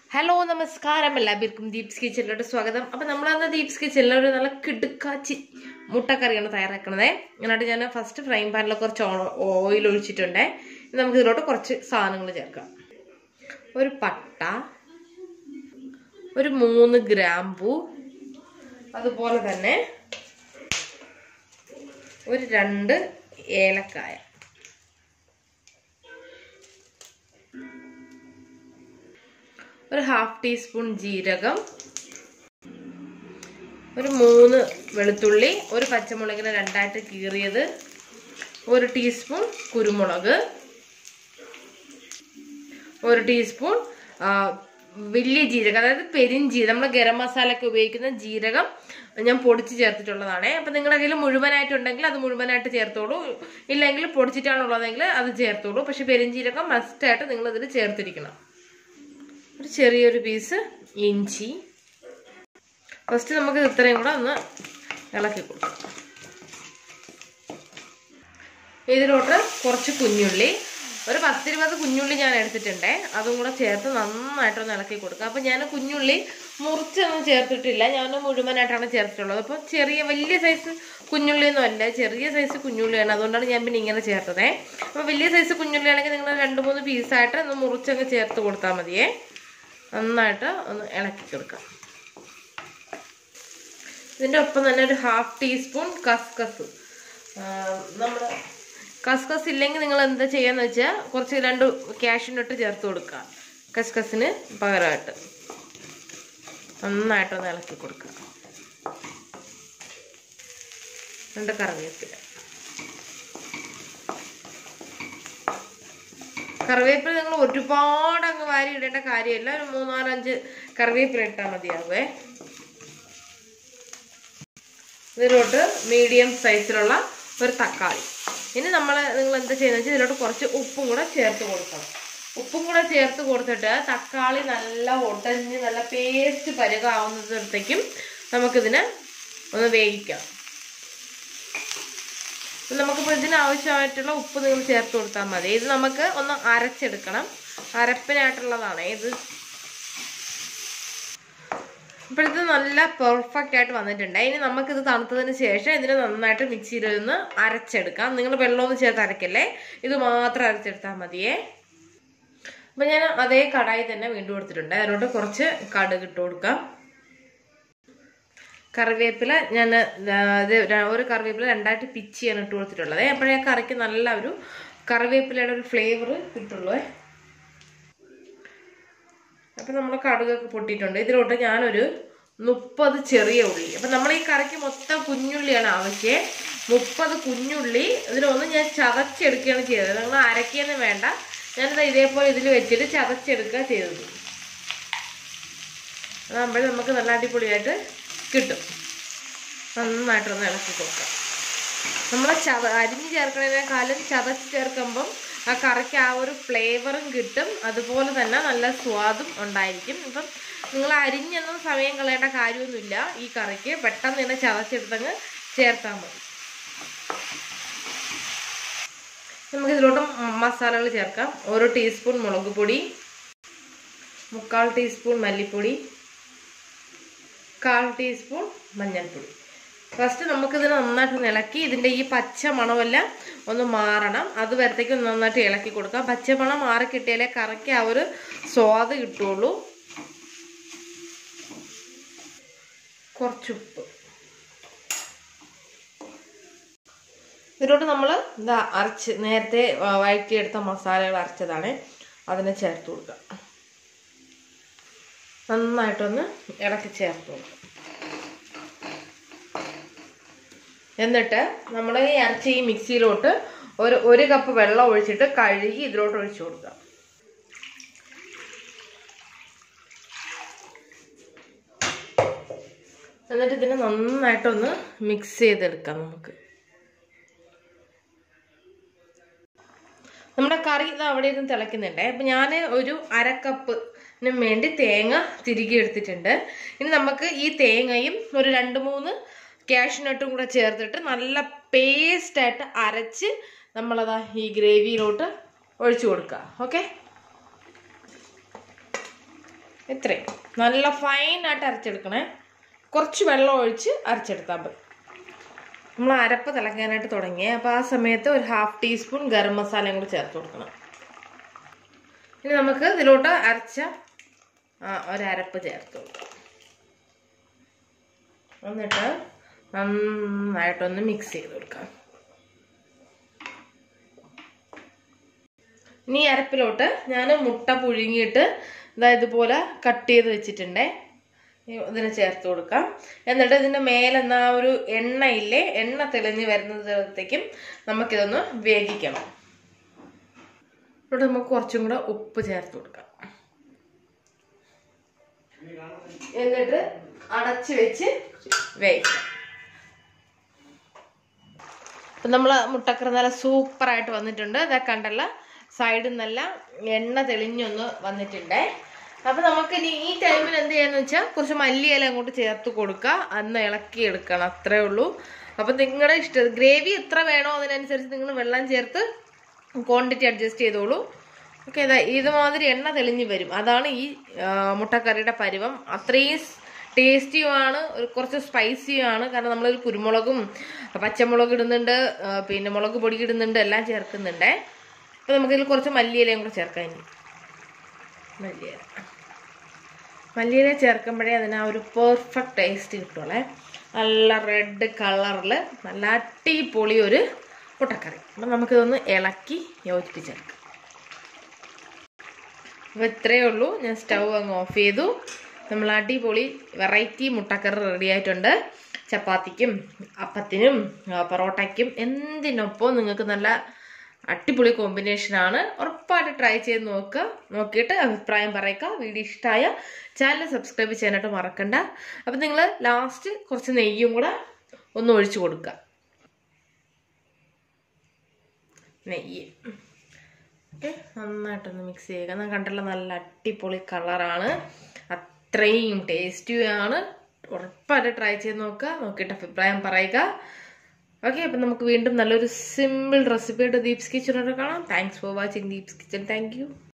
hello നമസ്കാരം എല്ലാവർക്കും ദീപ്സ് കിച്ചണിലോട്ട് സ്വാഗതം അപ്പൊ നമ്മളന്ന് ദീപ്സ് കിച്ചണിൽ ഒരു നല്ല കിടുക്കാച്ചി മുട്ടക്കറിയാണ് തയ്യാറാക്കണത് എന്നിട്ട് ഞാൻ ഫസ്റ്റ് ഫ്രൈ പാനിൽ കുറച്ച് ഓയിൽ ഒഴിച്ചിട്ടുണ്ട് ഇനി നമുക്ക് ഇതിലോട്ട് കുറച്ച് സാധനങ്ങൾ ചേർക്കാം ഒരു പട്ട ഒരു മൂന്ന് ഗ്രാമ്പു അതുപോലെ തന്നെ ഒരു രണ്ട് ഏലക്കായ ഒരു ഹാഫ് ടീസ്പൂൺ ജീരകം ഒരു മൂന്ന് വെളുത്തുള്ളി ഒരു പച്ചമുളകിനെ രണ്ടായിട്ട് കീറിയത് ഒരു ടീസ്പൂൺ കുരുമുളക് ഒരു ടീസ്പൂൺ ആ, വലിയ ജീരകം അതായത് പെരിഞ്ജീരകം നമ്മൾ ഗരം മസാലയ്ക്ക് ഉപയോഗിക്കുന്ന ജീരകം ഞാൻ പൊടിച്ച് ചേർത്തിട്ടുള്ളതാണ് അപ്പം നിങ്ങളുടെ കയ്യിൽ മുഴുവനായിട്ടുണ്ടെങ്കിൽ അത് മുഴുവനായിട്ട് ചേർത്തോളൂ ഇല്ലെങ്കിൽ പൊടിച്ചിട്ടാണുള്ളതെങ്കിൽ അത് ചേർത്തോളൂ പക്ഷെ പെരിഞ്ജീരകം മസ്റ്റായിട്ട് നിങ്ങൾ ഇതിൽ ചേർത്തിരിക്കണം ഒരു ചെറിയൊരു പീസ് ഇഞ്ചി ഫസ്റ്റ് നമുക്ക് ഇത് ഇത്രയും കൂടെ ഒന്ന് ഇളക്കി കൊടുക്കാം ഇതിലോട്ട് കുറച്ച് കുഞ്ഞുള്ളി ഒരു പത്തിരുപത് കുഞ്ഞുള്ളി ഞാൻ എടുത്തിട്ടുണ്ട് അതും കൂടെ ചേർത്ത് നന്നായിട്ടൊന്ന് ഇളക്കി കൊടുക്കുക അപ്പം ഞാൻ കുഞ്ഞുള്ളി മുറിച്ചൊന്നും ചേർത്തിട്ടില്ല ഞാൻ മുഴുവനായിട്ടാണ് ചേർത്തിട്ടുള്ളത് അപ്പോൾ ചെറിയ വലിയ സൈസ് കുഞ്ഞുള്ളിയൊന്നും അല്ല ചെറിയ സൈസ് കുഞ്ഞുള്ളിയാണ് അതുകൊണ്ടാണ് ഞാൻ പിന്നെ ഇങ്ങനെ ചേർത്തത് അപ്പോൾ വലിയ സൈസ് കുഞ്ഞുള്ളി ആണെങ്കിൽ നിങ്ങൾ രണ്ട് മൂന്ന് പീസായിട്ട് ഒന്ന് മുറിച്ചങ്ങ് ചേർത്ത് കൊടുത്താൽ മതിയേ നന്നായിട്ട് ഒന്ന് ഇളക്കി കൊടുക്കാം ഇതിൻ്റെ ഒപ്പം തന്നെ ഒരു ഹാഫ് ടീസ്പൂൺ കസ്കസ് നമ്മൾ കസ്കസ് ഇല്ലെങ്കിൽ നിങ്ങൾ എന്താ ചെയ്യാന്ന് വെച്ചാൽ കുറച്ച് രണ്ട് ക്യാഷിനിട്ട് ചേർത്ത് കൊടുക്കുക കസ്കസിന് പകരമായിട്ട് നന്നായിട്ടൊന്ന് ഇളക്കി കൊടുക്കുക രണ്ട് കറിവേപ്പില കറിവേപ്പില നിങ്ങൾ ഒരുപാട് അങ്ങ് വാരി ഇടേണ്ട കാര്യമില്ല ഒരു മൂന്നാലഞ്ച് കറിവേപ്പില ഇട്ടാൽ മതിയാകുവേ ഇതിലോട്ട് മീഡിയം സൈസിലുള്ള ഒരു തക്കാളി ഇനി നമ്മൾ നിങ്ങൾ എന്താ ചെയ്യുന്നത് വെച്ചാൽ ഇതിലോട്ട് കുറച്ച് ഉപ്പും കൂടെ ചേർത്ത് കൊടുക്കണം ഉപ്പും കൂടെ ചേർത്ത് കൊടുത്തിട്ട് തക്കാളി നല്ല ഒടഞ്ഞ് നല്ല പേസ്റ്റ് പരുകാവുന്നതിടത്തേക്കും നമുക്കിതിനെ ഒന്ന് വേവിക്കാം നമുക്കിപ്പോൾ ഇതിന് ആവശ്യമായിട്ടുള്ള ഉപ്പ് നിങ്ങൾ ചേർത്ത് കൊടുത്താൽ മതി ഇത് നമുക്ക് ഒന്ന് അരച്ചെടുക്കണം അരപ്പിനായിട്ടുള്ളതാണ് ഇത് അപ്പോൾ ഇത് നല്ല പെർഫെക്റ്റ് ആയിട്ട് വന്നിട്ടുണ്ട് ഇനി നമുക്കിത് തണുത്തതിന് ശേഷം ഇതിനെ നന്നായിട്ട് മിക്സിയിൽ ഒന്ന് അരച്ചെടുക്കാം നിങ്ങൾ വെള്ളമൊന്നും ചേർത്ത് അരക്കല്ലേ ഇത് മാത്രം അരച്ചെടുത്താൽ മതിയേ അപ്പം ഞാൻ അതേ കടായി തന്നെ വീണ്ടും എടുത്തിട്ടുണ്ട് അതിലോട്ട് കുറച്ച് കടുക് ഇട്ട് കൊടുക്കാം കറിവേപ്പില ഞാൻ ഇത് ഒരു കറിവേപ്പില രണ്ടായിട്ട് പിച്ചിയാണ് ഇട്ട് കൊടുത്തിട്ടുള്ളത് അപ്പോഴേ ആ കറിക്ക് നല്ല ഒരു കറിവേപ്പിലയുടെ ഒരു ഫ്ലേവർ കിട്ടുള്ളൂ അപ്പം നമ്മൾ കടുകൊക്കെ പൊട്ടിയിട്ടുണ്ട് ഇതിലോട്ട് ഞാനൊരു മുപ്പത് ചെറിയ ഉള്ളി അപ്പം നമ്മൾ ഈ കറിക്ക് മൊത്തം കുഞ്ഞുള്ളിയാണ് ആവശ്യം മുപ്പത് കുഞ്ഞുള്ളി ഇതിലൊന്ന് ഞാൻ ചതച്ചെടുക്കുകയാണ് ചെയ്തത് നിങ്ങൾ അരയ്ക്കൊന്നും വേണ്ട ഞാനിത് ഇതേപോലെ ഇതിൽ വെച്ചിട്ട് ചതച്ചെടുക്കുക ചെയ്തത് അതാകുമ്പോൾ നമുക്ക് നല്ല അടിപൊളിയായിട്ട് കിട്ടും നന്നായിട്ടൊന്ന് ഇളക്കി കൊടുക്കാം നമ്മൾ ചത അരിഞ്ഞ് ചേർക്കണതിനേക്കാളും ചതച്ച് ചേർക്കുമ്പം ആ കറിക്ക് ആ ഒരു ഫ്ലേവറും കിട്ടും അതുപോലെ തന്നെ നല്ല സ്വാദും ഉണ്ടായിരിക്കും ഇപ്പം നിങ്ങൾ അരിഞ്ഞൊന്നും സമയം കളയേണ്ട കാര്യമൊന്നുമില്ല ഈ കറിക്ക് പെട്ടെന്ന് തന്നെ ചതച്ചെടുത്തങ്ങ് ചേർത്താൽ മതി നമുക്ക് ഇതിലോട്ട് മസാലകൾ ചേർക്കാം ഒരു ടീസ്പൂൺ മുളക് പൊടി മുക്കാൽ ടീസ്പൂൺ മല്ലിപ്പൊടി കാൽ ടീസ്പൂൺ മഞ്ഞൾപ്പൊടി ഫസ്റ്റ് നമുക്കിതിനെ നന്നായിട്ട് ഇളക്കി ഇതിൻ്റെ ഈ പച്ച മണമെല്ലാം ഒന്ന് മാറണം അത് വരത്തേക്ക് നന്നായിട്ട് ഇളക്കി കൊടുക്കാം പച്ച മണം മാറി കിട്ടിയാലേ കറക്കി ആ ഒരു സ്വാദ് കിട്ടുള്ളൂ കുറച്ചുപ്പ് ഇതിലോട്ട് നമ്മൾ ഇതാ അരച്ച് നേരത്തെ വഴറ്റിയെടുത്ത മസാലകൾ അരച്ചതാണ് അതിനെ ചേർത്ത് കൊടുക്കുക നന്നായിട്ടൊന്ന് ഇളക്കി ചേർത്ത് കൊടുക്കുക എന്നിട്ട് നമ്മൾ ഈ അരച്ച ഈ മിക്സിയിലോട്ട് ഒരു ഒരു കപ്പ് വെള്ളം ഒഴിച്ചിട്ട് കഴുകി ഇതിലോട്ട് ഒഴിച്ചു കൊടുക്കുക എന്നിട്ട് ഇതിനെ നന്നായിട്ടൊന്ന് മിക്സ് ചെയ്തെടുക്കാം നമുക്ക് നമ്മുടെ കറി ഇത് അവിടെ ഇരുന്ന് തിളയ്ക്കുന്നുണ്ട് അപ്പം ഞാൻ ഒരു അരക്കപ്പിന് വേണ്ടി തേങ്ങ തിരികെ എടുത്തിട്ടുണ്ട് ഇനി നമുക്ക് ഈ തേങ്ങയും ഒരു രണ്ട് മൂന്ന് കാഷ്നട്ടും കൂടെ ചേർത്തിട്ട് നല്ല പേസ്റ്റായിട്ട് അരച്ച് നമ്മളതാ ഈ ഗ്രേവിയിലോട്ട് ഒഴിച്ചു കൊടുക്കുക ഓക്കെ ഇത്രയും നല്ല ഫൈനായിട്ട് അരച്ചെടുക്കണേ കുറച്ച് വെള്ളം ഒഴിച്ച് അരച്ചെടുത്താൽ മതി നമ്മൾ അരപ്പ് തിളയ്ക്കാനായിട്ട് തുടങ്ങി അപ്പോൾ ആ സമയത്ത് ഒരു ഹാഫ് ടീസ്പൂൺ ഗരം മസാലയും കൂടി ചേർത്ത് കൊടുക്കണം ഇനി നമുക്ക് ഇതിലോട്ട് അരച്ച ആ, ഒരരപ്പ് ചേർത്ത് കൊടുക്കാം എന്നിട്ട് നന്നായിട്ടൊന്ന് മിക്സ് ചെയ്ത് കൊടുക്കാം ഇനി ഈ അരപ്പിലോട്ട് ഞാൻ മുട്ട പുഴുങ്ങിയിട്ട് ഇതാ ഇതുപോലെ കട്ട് ചെയ്ത് വെച്ചിട്ടുണ്ടേ ഈ ഇതിന് ചേർത്ത് കൊടുക്കാം എന്നിട്ട് ഇതിൻ്റെ മേലെന്ന ആ ഒരു എണ്ണയില്ലേ എണ്ണ തെളിഞ്ഞ് വരുന്നതിനകത്തേക്കും നമുക്കിതൊന്ന് വേവിക്കണം ഇവിടെ നമുക്ക് കുറച്ചും കൂടെ ഉപ്പ് ചേർത്ത് കൊടുക്കാം എന്നിട്ട് അടച്ച് വെച്ച് വേവിക്കാം അപ്പം നമ്മൾ മുട്ടക്കറി നല്ല സൂപ്പറായിട്ട് വന്നിട്ടുണ്ട് ഇതാ കണ്ടല്ല സൈഡിൽ നിന്നല്ല എണ്ണ തെളിഞ്ഞൊന്ന് വന്നിട്ടുണ്ടേ അപ്പം നമുക്ക് ഇനി ഈ ടൈമിൽ എന്ത് ചെയ്യാന്ന് വെച്ചാൽ കുറച്ച് മല്ലിയില അങ്ങോട്ട് ചേർത്ത് കൊടുക്കുക അന്ന് ഇളക്കി എടുക്കണം അത്രേ ഉള്ളൂ അപ്പം നിങ്ങളുടെ ഇഷ്ടം ഗ്രേവി എത്ര വേണോ അതിനനുസരിച്ച് നിങ്ങൾ വെള്ളം ചേർത്ത് ക്വാണ്ടിറ്റി അഡ്ജസ്റ്റ് ചെയ്തോളൂ ഓക്കെ ഇതാ ഇതുമാതിരി എണ്ണ തെളിഞ്ഞ് വരും അതാണ് ഈ ആ, മുട്ടക്കറിയുടെ പരുവം അത്രയും ടേസ്റ്റിയുമാണ് ഒരു കുറച്ച് സ്പൈസിയുമാണ് കാരണം നമ്മളൊരു കുരുമുളകും പച്ചമുളക് ഇടുന്നുണ്ട് ആ, പിന്നെ മുളക് പൊടി ഇടുന്നുണ്ട് എല്ലാം ചേർക്കുന്നുണ്ടേ അപ്പോൾ നമുക്കിതിൽ കുറച്ച് മല്ലിയിലയും കൂടെ ചേർക്കാം ഇനി മല്ലിയില മല്ലിയില ചേർക്കുമ്പോഴേ അതിന് ആ ഒരു പെർഫെക്റ്റ് ടേസ്റ്റ് കിട്ടുള്ളേ നല്ല റെഡ് കളറിൽ നല്ല അടിപൊളി ഒരു മുട്ടക്കറി അപ്പം നമുക്കിതൊന്ന് ഇളക്കി യോജിപ്പിച്ചെടുക്കാം അപ്പോൾ ഇത്രയേ ഉള്ളൂ ഞാൻ സ്റ്റൗ അങ്ങ് ഓഫ് ചെയ്തു നമ്മൾ അടിപൊളി വെറൈറ്റി മുട്ടക്കറി റെഡി ആയിട്ടുണ്ട് ചപ്പാത്തിക്കും അപ്പത്തിനും ആ, പൊറോട്ടയ്ക്കും എന്തിനൊപ്പം നിങ്ങൾക്ക് നല്ല അടിപൊളി കോമ്പിനേഷനാണ് ഉറപ്പായിട്ട് ട്രൈ ചെയ്ത് നോക്കുക നോക്കിയിട്ട് അഭിപ്രായം പറയുക വീഡിയോ ഇഷ്ടമായ ചാനൽ സബ്സ്ക്രൈബ് ചെയ്യാനായിട്ട് മറക്കണ്ട അപ്പം നിങ്ങൾ ലാസ്റ്റ് കുറച്ച് നെയ്യും കൂടെ ഒന്ന് ഒഴിച്ചു കൊടുക്കുക നെയ്യ് ഓക്കെ നന്നായിട്ടൊന്ന് മിക്സ് ചെയ്യുക ഞാൻ കണ്ടല്ലോ നല്ല അടിപൊളി കളറാണ് അത്രയും ടേസ്റ്റിയാണ് ഉറപ്പായിട്ട് ട്രൈ ചെയ്ത് നോക്കുക നോക്കിയിട്ട് അഭിപ്രായം പറയുക ഓക്കെ അപ്പം നമുക്ക് വീണ്ടും നല്ലൊരു സിമ്പിൾ റെസിപ്പിയായിട്ട് ദീപ്സ് കിച്ചണോട്ട് കാണാം thanks for watching Deeps kitchen thank U